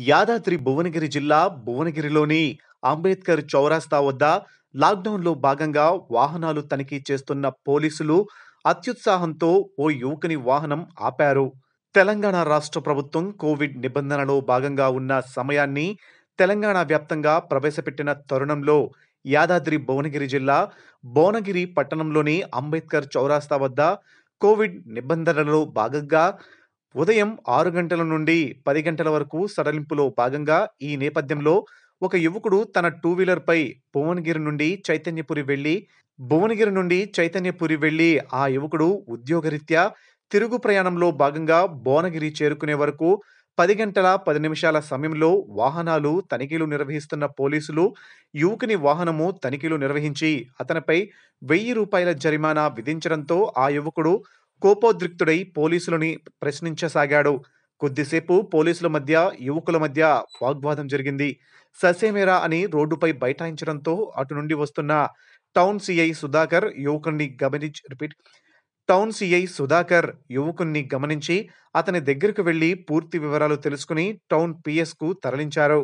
యాదాద్రి భువనగిరి జిల్లా భువనగిరిలోని అంబేద్కర్ చౌరాస్తా వద్ద లాక్డౌన్లో భాగంగా వాహనాలు తనిఖీ చేస్తున్న పోలీసులు అత్యుత్సాహంతో ఓ యువకుని వాహనం ఆపారు తెలంగాణ రాష్ట్ర ప్రభుత్వం కోవిడ్ నిబంధనలో భాగంగా ఉన్న సమయాన్ని తెలంగాణ వ్యాప్తంగా ప్రవేశపెట్టిన తరుణంలో యాదాద్రి భువనగిరి జిల్లా భువనగిరి పట్టణంలోని అంబేద్కర్ చౌరాస్తా వద్ద కోవిడ్ నిబంధనలలో భాగంగా ఉదయం ఆరు గంటల నుండి పది గంటల వరకు సడలింపులో భాగంగా ఈ నేపథ్యంలో ఒక యువకుడు తన టూ వీలర్ పై భువనగిరి నుండి చైతన్యపురి వెళ్లి భువనగిరి నుండి చైతన్యపురి వెళ్లి ఆ యువకుడు ఉద్యోగరీత్యా తిరుగు ప్రయాణంలో భాగంగా భువనగిరి చేరుకునే వరకు పది గంటల పది నిమిషాల సమయంలో వాహనాలు తనిఖీలు నిర్వహిస్తున్న పోలీసులు యువకుని వాహనము తనిఖీలు నిర్వహించి అతనిపై వెయ్యి రూపాయల జరిమానా విధించడంతో ఆ యువకుడు కోపోద్రిక్తుడై పోలీసులని ప్రశ్నించసాగాడు కొద్దిసేపు పోలీసుల మధ్య యువకుల మధ్య వాగ్వాదం జరిగింది ససేమేరా అని రోడ్డుపై బైఠాయించడంతో అటు నుండి వస్తున్న టౌన్ సిఐ సుధాకర్ యువకుణ్ణి గమనించి రిపీట్ టౌన్ సిఐ సుధాకర్ యువకుణ్ణి గమనించి అతని దగ్గరకు వెళ్లి పూర్తి వివరాలు తెలుసుకుని టౌన్ పిఎస్ కు తరలించారు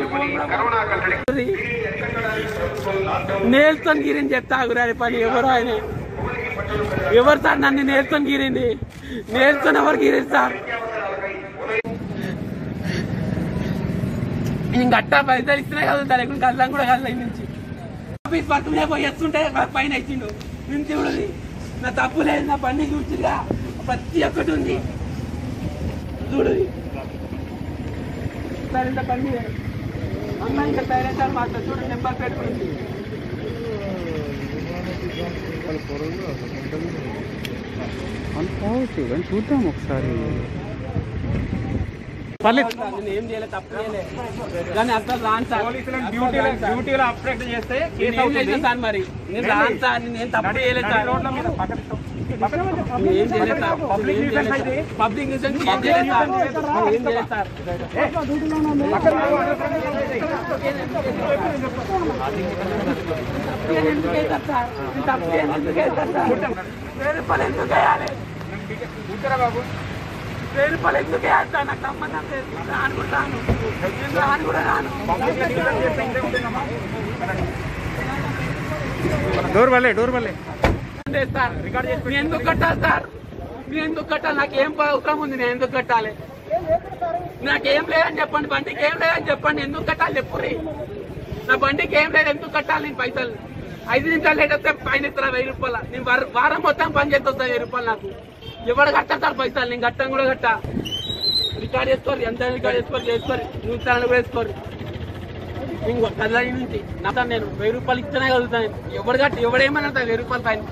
నేల్తో గిరిని చెప్తా ఆగురాని పని ఎవరు ఆయన ఎవరు సార్ నన్ను నేల్తో గిరింది నేల్తో ఎవరు గిరింది సార్ నేను గట్టా పైసలు ఇస్తున్నా కదులుతా లేకుండా కదలం కూడా కదల నుంచి ఆఫీస్ వర్క్ మీద పోయి ఎత్తుంటే పైన ఇచ్చిండు నేను చూడది నా తప్పు లేదు నా బండి చూసిగా ప్రతి ఒక్కటి ఉంది చూడది సరే ఇంత బండి లేదు. అమ్మ ఇంకా సైలెంట్ మాట చూడు నెంబర్ పెట్టుకుంది అనుకోవచ్చు కానీ చూద్దాం ఒకసారి నేను ఏం చేయలేదు తప్పు చేయలేదు కానీ అసలు రాను సార్ డ్యూటీలో డ్యూటీలో అప్డేట్ చేస్తే కేసు నేను ఏం చేశాను సార్ మరి నేను రాను సార్ నేను ఏం తప్పు చేయలేదు సార్ రోడ్ల మీద పక్కన నేను ఏం చేయలేదు సార్ పబ్లిక్ ఏం న్యూసెన్స్ చేయలేదు అయితే సార్. పబ్లిక్ న్యూసెన్స్ ఏం చేయలేదు సార్ నేను ఏం చేయలేదు సార్ నేను ఎందుకు వేశాను సార్ నేను తప్పు చేయలేదు, ఎందుకు వేశాను సార్ వెయ్యి రూపాయలు ఎందుకు వేయాలి కూర్చోరా బాబు వెయ్యి రూపాయలు ఎందుకు వేయాలి సార్ నాకు సంబంధం లేదు రాను కూడా రాను నేను రాను కూడా రాను పబ్లిక్ న్యూసెన్స్ చేస్తే ఇంతే ఉంటుందమ్మా డోర్ వల్లే డోర్ వల్లే లేదు సార్ నేను ఎందుకు కట్టాలి సార్ నేను ఎందుకు కట్టాలి నాకు ఏం అవసరం ఉంది నేను ఎందుకు కట్టాలి నాకేం లేదని చెప్పండి బండికి ఏం లేదని చెప్పండి ఎందుకు కట్టాలి చెప్పురి నా బండికి ఏం లేదు ఎందుకు కట్టాలి నేను పైసలు ఐదు నిమిషాలు లేట్ వస్తే పైన ఇస్తారా వెయ్యి రూపాయలు నేను వార- వారం మొత్తం పని చేస్తే వస్తాను వెయ్యి రూపాయలు నాకు ఎవరు కట్టాలి సార్ పైసలు నేను కట్టను కూడా కట్టా రికార్డ్ చేసుకోరు ఎంత రికార్డ్ చేసుకోరు చేసుకోరు నువ్వు ఛానల్ కూడా వేసుకోరు ఇంకో కదలాయి నుంచి నా నేను వెయ్యి రూపాయలు ఇస్తేనే కలుగుతాను ఎవరు కట్టి ఎవడేమన్నా వెయ్యి రూపాయలు పైన